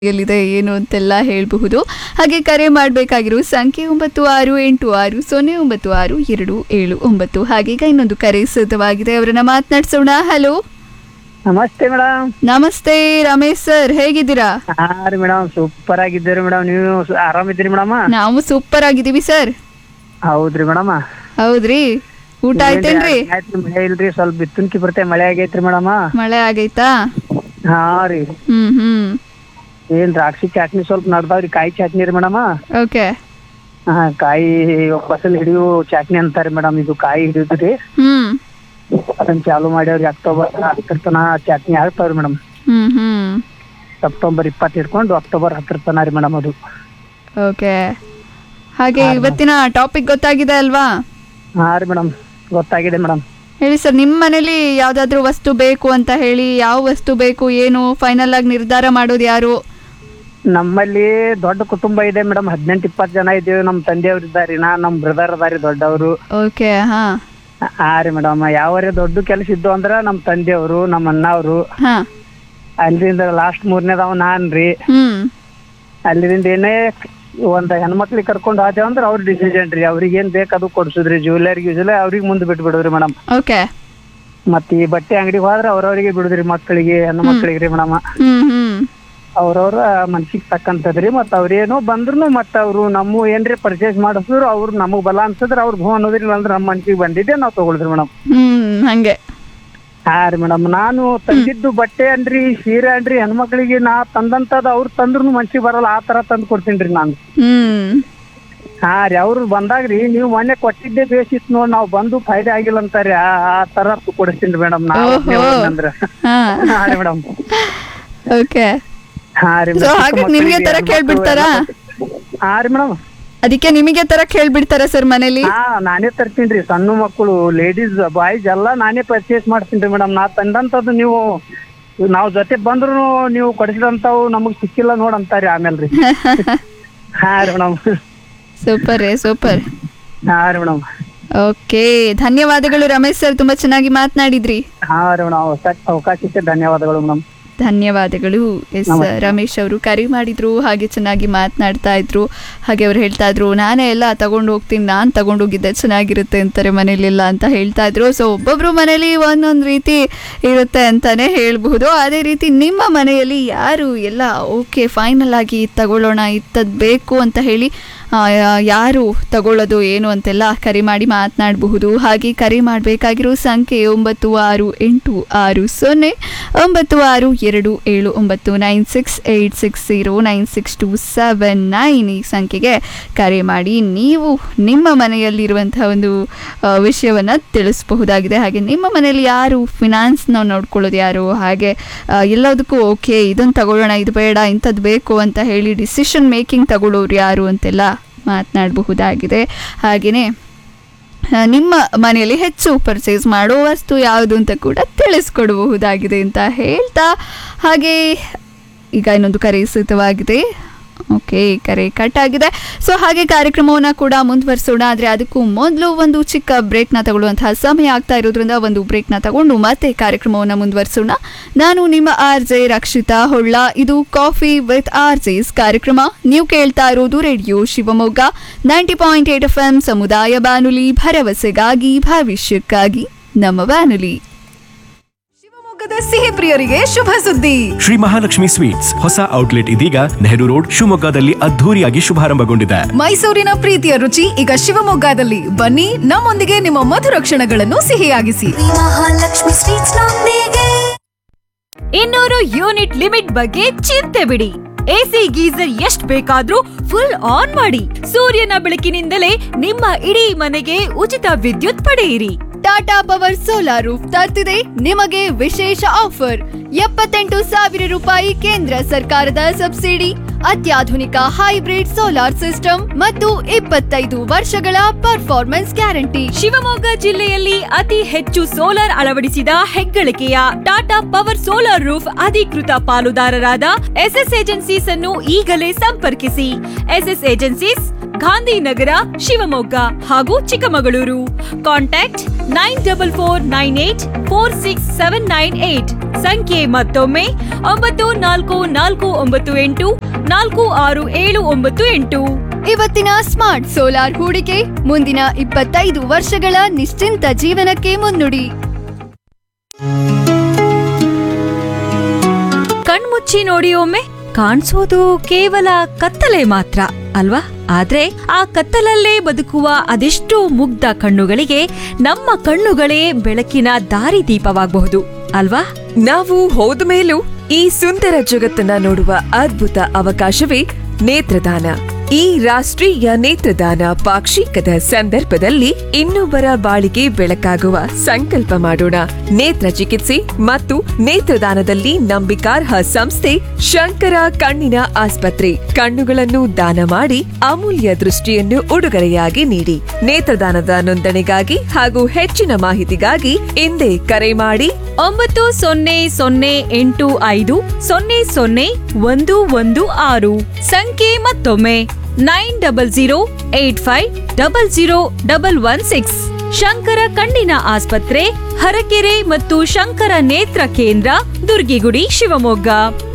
ಎಲ್ಲಿದೆ ಏನು ಅಂತೆಲ್ಲ ಹೇಳಬಹುದು ಹಾಗೆ ಕರೆ ಮಾಡಬೇಕಾಗಿರೋ ಸಂಖ್ಯೆ ಒಂಬತ್ತು ಆರು ಎಂಟು ಆರು ಸೊನ್ನೆ ಒಂಬತ್ತು ಆರು ಎರಡು ಏಳು ಒಂಬತ್ತು ಹಾಗೀಗ ಇನ್ನೊಂದು ಕರೆ ಸಿದ್ಧವಾಗಿದೆ ಅವರನ್ನ ಮಾತನಾಡ್ಸೋಣ ಹಲೋ ನಮಸ್ತೆ ಮೇಡಮ್ ನಮಸ್ತೆ ರಮೇಶ್ ಸರ್ ಹೇಗಿದ್ದೀರಾ ಹಾ ರೀ ಮೇಡಮ್ ಸೂಪರ್ ಆಗಿದ್ದೀರಿ ಮೇಡಮ್ ನೀವು ಸು- ಆರಾಮಿದ್ದೀರಿ ಮೇಡಮ್ ನಾವು ಸೂಪರ್ ಆಗಿದ್ದೀವಿ ಸರ್ ಹೌದ್ರಿ ಮೇಡಮ್ ಹೌದ್ರಿ ಊಟ ಆಯ್ತೇನ್ರಿ ಮಳೆ ಇಲ್ರಿ ಸ್ವಲ್ಪ ಬಿತ್ತನ್ಕಿ ಬರ್ತೇ ಮಳೆ ಆಗೈತ್ರಿ ಮೇಡಮ್ ಮಳೆ ಆಗೈತಾ ಹಾ ರೀ ಹ್ಮ್ ಹ್ಮ್ ಏನ್ ದ್ರಾಕ್ಷಿ ಚಟ್ನಿ ಸ್ವಲ್ಪ ನಡ್ದಾವ್ರಿ ಕಾಯಿ ಚಟ್ನಿ ರೀ ಮೇಡಮ್ ಓಕೆ ಹಾ ಕಾಯಿ ಫಸಲ್ ಹಿಡಿಯು ಚಟ್ನಿ ಅಂತಾರಿ ಮೇಡಮ್ ಇದು ಕಾಯಿ ಹಿಡಿಯುದ್ರಿ ಹ್ಮ್ ಅದನ್ನ ಚಾಲು ಮಾಡ್ಯಾವ್ರಿ ಅಕ್ಟೋಬರ್ ಹತ್ತರ ತನ ಚಟ್ನಿ ಆಗ್ತಾವ್ರಿ ಮೇಡಮ್ ಹ್ಮ್ ಹ್ಮ್ ಸೆಪ್ಟೆಂಬರ್ ಇಪ್ಪತ್ತು ಹಿಡ್ಕೊಂಡು ಅಕ್ಟೋಬರ್ ಹತ್ತರ ತನ ರೀ ಮೇಡಮ್ ಅದು ಓಕೆ ಹಾಗೆ ಇವತ್ತಿನ ಟಾಪಿಕ್ ಗೊತ್ತಾಗಿದೆ ಅಲ್ವಾ ಹಾ ರೀ ಮೇಡಮ್ ಗೊತ್ತಾಗಿದೆ ಮೇಡಮ್ ಹೇಳಿ ಸರ್ ನಿಮ್ಮ ಮನೇಲಿ ಯಾವ್ದಾದ್ರು ವಸ್ತು ಬೇಕು ಅಂತ ಹೇಳಿ ಯಾವ ವಸ್ತು ಬೇಕು ಏನು ಫೈನಲ್ ಆಗಿ ನಿರ್ಧಾರ ಮಾಡೋದು ಯಾರು ನಮ್ಮಲ್ಲಿ ದೊಡ್ಡ ಕುಟುಂಬ ಇದೆ ಮೇಡಮ್ ಹದಿನೆಂಟು ಇಪ್ಪತ್ತು ಜನ ಇದ್ದೀವಿ ನಮ್ಮ ತಂದೆಯವ್ರು ಇದ್ದಾರೆ ನಾ ನಮ್ಮ ಬ್ರದರ್ ಅದಾರಿ ದೊಡ್ಡವರು ಓಕೆ ಹಾ ಹಾ ರೀ ಮೇಡಮ್ ಯಾವರೇ ದೊಡ್ಡ ಕೆಲಸ ಇದ್ದು ಅಂದ್ರ ನಮ್ಮ ತಂದೆಯವರು ನಮ್ಮ ಅಣ್ಣವ್ರು ಹಾ ಅಲ್ಲಿಂದ ಲಾಸ್ಟ್ ಮೂರನೇದವ ನಾನ್ ರೀ ಹ್ಮ್ ಅಲ್ಲಿಂದ ಏನೇ ಒಂದ್ ಹೆಣ್ಮಕ್ಳಿಗೆ ಕರ್ಕೊಂಡು ಹೋದೇವ್ ಅಂದ್ರ ಅವ್ರ ಡಿಸಿಷನ್ ರೀ ಅವ್ರಿಗೆ ಏನ್ ಬೇಕು ಅದು ಕೊಡ್ಸುದ್ರಿ ಜ್ಯುವೆಲರಿ ಗಿಜ್ಯುವೆಲರಿ ಅವ್ರಿಗೆ ಮುಂದೆ ಬಿಟ್ಟು ಬಿಡುದ್ರಿ ಮೇಡಮ್ ಓಕೆ ಮತ್ತ ಈ ಬಟ್ಟೆ ಅಂಗಡಿಗೆ ಹೋದ್ರ ಅವ್ರವ್ರಿಗೆ ಬಿಡುದ್ರಿ ಮಕ್ಕಳಿಗೆ ಹೆಣ್ಣು ಮಕ್ಕಳಿಗೆ ರೀ ಮೇಡಮ್ ಹ್ಮ್ ಹ್ಮ್ ಅವ್ರವ್ರ ಮನ್ಸಿಗೆ ತಕ್ಕಂತದ್ರಿ ಮತ್ತ ಅವ್ರೇನೋ ಬಂದ್ರು ಮತ್ತ ಅವ್ರು ನಮ್ಮ ಏನ್ರಿ ಪರ್ಚೇಸ್ ಮಾಡಿಸಿದ್ರು ಅವ್ರು ನಮಗ್ ಬಲ ಅನ್ಸಿದ್ರ ಅವ್ರ ಹ್ಞೂ ಅನ್ನೋದ್ರಿ ಅಂದ್ರೆ ನಮ್ಮ ಮನ್ಸಿಗೆ ಬಂದಿದ್ದೆ ನಾವ್ ತಗೊಳಿದ್ರಿ ಮೇಡಮ್ ಹ್ಮ್ ಹಂಗೆ ಹಾ ರೀ ಮೇಡಮ್ ನಾನು ತಂದಿದ್ದು ಬಟ್ಟೆ ಅನ್ರಿ ಸೀರೆ ಅನ್ರಿ ಹೆಣ್ಮಕ್ಳಿಗೆ ನಾ ತಂದಂತದ ಅವ್ರು ತಂದ್ರು ಮನ್ಸಿಗೆ ಬರಲ್ಲ ಆ ತರ ತಂದು ಕೊಡ್ತೀನಿ ರೀ ನಾನು ಹ್ಮ್ ಹಾ ರೀ ಅವ್ರು ಬಂದಾಗ್ರಿ ನೀವು ಮೊನ್ನೆ ಕೊಟ್ಟಿದ್ದೆ ಬೇಸಿತ್ತು ನೋಡಿ ನಾವು ಬಂದು ಫಾಯ್ದೆ ಆಗಿಲ್ಲ ಅಂತಾರೆ ಆ ಆ ತರ ಕೊಡಿಸ್ತೀನಿ ಮೇಡಮ್ ನಾವು ಓಹೋ. ಅಂದ್ರ ಹಾ ಹಾ ರೀ ಮೇಡಮ್ ಓಕೆ ಹಾ ರೀ So, ಹಾಗಾಗಿ ನಿಮ್ಗೆ ತರ ಕೇಳ್ಬಿಡ್ತಾರಾ? ಹಾ ರೀ ಮೇಡಮ್ ಅದಕ್ಕೆ ನಿಮಗೆ ತರ ಕೇಳ್ಬಿಡ್ತಾರ ಸರ್ ಮನೇಲಿ ಹಾ ನಾನೇ ತರ್ತೀನಿ ರೀ ಸಣ್ಣ ಮಕ್ಕಳು ಲೇಡೀಸ್ ಬಾಯ್ಸ್ ಎಲ್ಲ ನಾನೇ ಪರ್ಚೇಸ್ ಮಾಡ್ತೀನಿ ರೀ ಮೇಡಮ್ ನಾ ತಂದಂತದ್ದು ನೀವು ನಾವು ಜೊತೆ ಬಂದ್ರು ನೀವು ಕೊಡಿಸಿದಂತಾವು ನಮಗ್ ಸಿಕ್ಕಿಲ್ಲ ನೋಡ್ ಅಂತಾರಿ ಆಮೇಲೆ ರೀ ಹಾ ರೀ ಮೇಡಮ್ ಸೂಪರ್ ರೇ ಸೂಪರ್ ಹಾ ರೀ ಮೇಡಮ್ ಓಕೆ ಧನ್ಯವಾದಗಳು ರಮೇಶ್ ಸರ್ ತುಂಬಾ ಚೆನ್ನಾಗಿ ಮಾತನಾಡಿದ್ರಿ ಹಾ ರೀ ಮೇಡಮ್ ಅವಕಾಶಕ್ಕೆ ಧನ್ಯವಾದಗಳು ಮೇಡಮ್ ಧನ್ಯವಾದಗಳು ಎಸ್ ರಮೇಶ್ ಅವರು ಕರೆ ಮಾಡಿದ್ರು ಹಾಗೆ ಚೆನ್ನಾಗಿ ಮಾತನಾಡ್ತಾ ಇದ್ರು ಹಾಗೆ ಅವ್ರು ಹೇಳ್ತಾ ಇದ್ರು ನಾನೇ ಎಲ್ಲ ತಗೊಂಡು ಹೋಗ್ತೀನಿ ನಾನು ತಗೊಂಡೋಗಿದ್ದೆ ಚೆನ್ನಾಗಿರುತ್ತೆ ಅಂತಾರೆ ಮನೇಲಿಲ್ಲ ಅಂತ ಹೇಳ್ತಾ ಇದ್ರು ಸೊ ಒಬ್ಬೊಬ್ರು ಮನೇಲಿ ಒಂದೊಂದು ರೀತಿ ಇರುತ್ತೆ ಅಂತಾನೆ ಹೇಳ್ಬಹುದು ಅದೇ ರೀತಿ ನಿಮ್ಮ ಮನೆಯಲ್ಲಿ ಯಾರು ಎಲ್ಲ ಓಕೆ ಫೈನಲ್ ಆಗಿ ತಗೊಳ್ಳೋಣ ಇತ್ತದ್ ಬೇಕು ಅಂತ ಹೇಳಿ ಆ, ಯಾರು ತಗೊಳ್ಳೋದು ಏನು ಅಂತೆಲ್ಲ ಕರೆ ಮಾಡಿ ಮಾತನಾಡಬಹುದು ಹಾಗೆ ಕರೆ ಮಾಡಬೇಕಾಗಿರೋ ಸಂಖ್ಯೆ ಒಂಬತ್ತು ಆರು ಎಂಟು ಆರು ಸೊನ್ನೆ ಒಂಬತ್ತು ಆರು ಎರಡು ಏಳು ಒಂಬತ್ತು nine six eight six zero nine six two seven nine ಈ ಸಂಖ್ಯೆಗೆ ಕರೆ ಮಾಡಿ ನೀವು ನಿಮ್ಮ ಮನೆಯಲ್ಲಿರುವಂತಹ ಒಂದು ವಿಷಯವನ್ನು ತಿಳಿಸಬಹುದಾಗಿದೆ ಹಾಗೆ ನಿಮ್ಮ ಮನೆಯಲ್ಲಿ ಯಾರು ಫಿನಾನ್ಸ್ನ ನೋಡ್ಕೊಳ್ಳೋದು ಯಾರು ಹಾಗೆ ಆ, ಎಲ್ಲದಕ್ಕೂ ಓಕೆ ಇದನ್ನು ತಗೊಳ್ಳೋಣ ಇದು ಬೇಡ ಇಂಥದ್ದು ಬೇಕು ಅಂತ ಹೇಳಿ ಡಿಸಿಷನ್ ಮೇಕಿಂಗ್ ತಗೊಳ್ಳೋರು ಯಾರು ಅಂತೆಲ್ಲ ಮಾತನಾಡಬಹುದಾಗಿದೆ ಹಾಗೆಯೇ ಆ, ನಿಮ್ಮ ಮನೆಯಲ್ಲಿ ಹೆಚ್ಚು ಪರ್ಚೇಸ್ ಮಾಡೋ ವಸ್ತು ಯಾವುದು ಅಂತ ಕೂಡ ತಿಳಿಸ್ಕೊಡಬಹುದಾಗಿದೆ ಅಂತ ಹೇಳ್ತಾ ಹಾಗೆ ಈಗ ಇನ್ನೊಂದು ಕರೆ ಸಿದ್ಧವಾಗಿದೆ ಓಕೆ ಕರೆ ಕಟ್ ಆಗಿದೆ ಸೊ ಹಾಗೆ ಕಾರ್ಯಕ್ರಮವನ್ನು ಕೂಡ ಮುಂದುವರಿಸೋಣ ಆದರೆ ಅದಕ್ಕೂ ಮೊದಲು ಒಂದು ಚಿಕ್ಕ ಬ್ರೇಕ್ನ ತಗೊಳ್ಳುವಂತಹ ಸಮಯ ಆಗ್ತಾ ಇರೋದ್ರಿಂದ ಒಂದು ಬ್ರೇಕ್ನ ತಗೊಂಡು ಮತ್ತೆ ಕಾರ್ಯಕ್ರಮವನ್ನು ಮುಂದುವರಿಸೋಣ ನಾನು ನಿಮ್ಮ ಆರ್ ಜೆ ರಕ್ಷಿತಾ ಹೊಳ್ಳ ಇದು ಕಾಫಿ ವಿತ್ ಆರ್ ಜೆಸ್ ಕಾರ್ಯಕ್ರಮ ನೀವು ಕೇಳ್ತಾ ಇರೋದು radio Shivamogga ninety point eight F M ಸಮುದಾಯ ಬಾನುಲಿ ಭರವಸೆಗಾಗಿ ಭವಿಷ್ಯಕ್ಕಾಗಿ ನಮ್ಮ ಬಾನುಲಿ ಶಿವಮೊಗ್ಗದ ಸಿಹಿ ಪ್ರಿಯರಿಗೆ ಶುಭ ಸುದ್ದಿ ಶ್ರೀ ಮಹಾಲಕ್ಷ್ಮಿ ಸ್ವೀಟ್ಸ್ ಹೊಸ ಔಟ್ಲೆಟ್ ಇದೀಗ ನೆಹರು ರೋಡ್ ಶಿವಮೊಗ್ಗದಲ್ಲಿ ಅದ್ಧೂರಿಯಾಗಿ ಶುಭಾರಂಭಗೊಂಡಿದೆ ಮೈಸೂರಿನ ಪ್ರೀತಿಯ ರುಚಿ ಈಗ ಶಿವಮೊಗ್ಗದಲ್ಲಿ ಬನ್ನಿ ನಮ್ಮೊಂದಿಗೆ ನಿಮ್ಮ ಮಧುರ ಕ್ಷಣಗಳನ್ನು ಸಿಹಿಯಾಗಿಸಿ ಮಹಾಲಕ್ಷ್ಮಿ ಸ್ವೀಟ್ಸ್ ನೊಂದಿಗೆ ಇನ್ನೂರು ಯೂನಿಟ್ ಲಿಮಿಟ್ ಬಗ್ಗೆ ಚಿಂತೆ ಬಿಡಿ ಎಸಿ ಗೀಸರ್ ಎಷ್ಟ್ ಬೇಕಾದ್ರೂ ಫುಲ್ ಆನ್ ಮಾಡಿ ಸೂರ್ಯನ ಬೆಳಕಿನಿಂದಲೇ ನಿಮ್ಮ ಇಡೀ ಮನೆಗೆ ಉಚಿತ ವಿದ್ಯುತ್ ಪಡೆಯಿರಿ ಟಾಟಾ ಪವರ್ ಸೋಲಾರ್ ರೂಫ್ ತರ್ತಿದೆ ನಿಮಗೆ ವಿಶೇಷ ಆಫರ್ ಎಪ್ಪತ್ತೆಂಟು ಸಾವಿರ ರೂಪಾಯಿ ಕೇಂದ್ರ ಸರ್ಕಾರದ ಸಬ್ಸಿಡಿ ಅತ್ಯಾಧುನಿಕ ಹೈಬ್ರಿಡ್ ಸೋಲಾರ್ ಸಿಸ್ಟಮ್ ಮತ್ತು ಇಪ್ಪತ್ತೈದು ವರ್ಷಗಳ ಪರ್ಫಾರ್ಮೆನ್ಸ್ ಗ್ಯಾರಂಟಿ ಶಿವಮೊಗ್ಗ ಜಿಲ್ಲೆಯಲ್ಲಿ ಅತಿ ಹೆಚ್ಚು ಸೋಲಾರ್ ಅಳವಡಿಸಿದ ಹೆಗ್ಗಳಿಕೆಯ ಟಾಟಾ ಪವರ್ ಸೋಲಾರ್ ರೂಫ್ ಅಧಿಕೃತ ಪಾಲುದಾರರಾದ ಎಸ್ಎಸ್ ಏಜೆನ್ಸೀಸ್ ಅನ್ನು ಈಗಲೇ ಸಂಪರ್ಕಿಸಿ ಎಸ್ಎಸ್ ಏಜೆನ್ಸೀಸ್ ಗಾಂಧಿನಗರ ಶಿವಮೊಗ್ಗ ಹಾಗೂ Chikkamagaluru contact nine double four nine eight four six seven nine eight ಸಂಖ್ಯೆ ಮತ್ತೊಮ್ಮೆ ಒಂಬತ್ತು ನಾಲ್ಕು ನಾಲ್ಕು ಒಂಬತ್ತು ಎಂಟು ನಾಲ್ಕು ಆರು ಏಳು ಒಂಬತ್ತು ಎಂಟು ಇವತ್ತಿನ ಸ್ಮಾರ್ಟ್ ಸೋಲಾರ್ ಹೂಡಿಕೆ ಮುಂದಿನ ಇಪ್ಪತ್ತೈದು ವರ್ಷಗಳ ನಿಶ್ಚಿಂತ ಜೀವನಕ್ಕೆ ಮುನ್ನುಡಿ ಕಣ್ಮುಚ್ಚಿ ನೋಡಿ ಒಮ್ಮೆ ಕಾಣಿಸೋದು ಕೇವಲ ಕತ್ತಲೆ ಮಾತ್ರ ಅಲ್ವಾ ಆದ್ರೆ ಆ ಕತ್ತಲಲ್ಲೇ ಬದುಕುವ ಅದೆಷ್ಟೋ ಮುಗ್ಧ ಕಣ್ಣುಗಳಿಗೆ ನಮ್ಮ ಕಣ್ಣುಗಳೇ ಬೆಳಕಿನ ದಾರಿದೀಪವಾಗಬಹುದು ಅಲ್ವಾ ನಾವು ಹೋದ ಮೇಲೂ ಈ ಸುಂದರ ಜಗತ್ತನ್ನ ನೋಡುವ ಅದ್ಭುತ ಅವಕಾಶವೇ ನೇತ್ರದಾನ ಈ ರಾಷ್ಟ್ರೀಯ ನೇತ್ರದಾನ ಪಾಕ್ಷಿಕದ ಸಂದರ್ಭದಲ್ಲಿ ಇನ್ನೊಬ್ಬರ ಬಾಳಿಗೆ ಬೆಳಕಾಗುವ ಸಂಕಲ್ಪ ಮಾಡೋಣ ನೇತ್ರ ಚಿಕಿತ್ಸೆ ಮತ್ತು ನೇತ್ರದಾನದಲ್ಲಿ ನಂಬಿಕಾರ್ಹ ಸಂಸ್ಥೆ ಶಂಕರ ಕಣ್ಣಿನ ಆಸ್ಪತ್ರೆ ಕಣ್ಣುಗಳನ್ನು ದಾನ ಮಾಡಿ ಅಮೂಲ್ಯ ದೃಷ್ಟಿಯನ್ನು ಉಡುಗೊರೆಯಾಗಿ ನೀಡಿ ನೇತ್ರದಾನದ ನೋಂದಣಿಗಾಗಿ ಹಾಗೂ ಹೆಚ್ಚಿನ ಮಾಹಿತಿಗಾಗಿ ಹಿಂದೆ ಕರೆ ಮಾಡಿ ಒಂಬತ್ತು ಸೊನ್ನೆ ಸೊನ್ನೆ ಎಂಟು ಐದು ಸೊನ್ನೆ ಸೊನ್ನೆ ಒಂದು ಒಂದು ಆರು ಸಂಖ್ಯೆ ಮತ್ತೊಮ್ಮೆ nine double zero eight five double zero double one six Shankara ಕಣ್ಣಿನ ಆಸ್ಪತ್ರೆ ಹರಕೆರೆ ಮತ್ತು ಶಂಕರ ನೇತ್ರ ಕೇಂದ್ರ ದುರ್ಗಿಗುಡಿ ಶಿವಮೊಗ್ಗ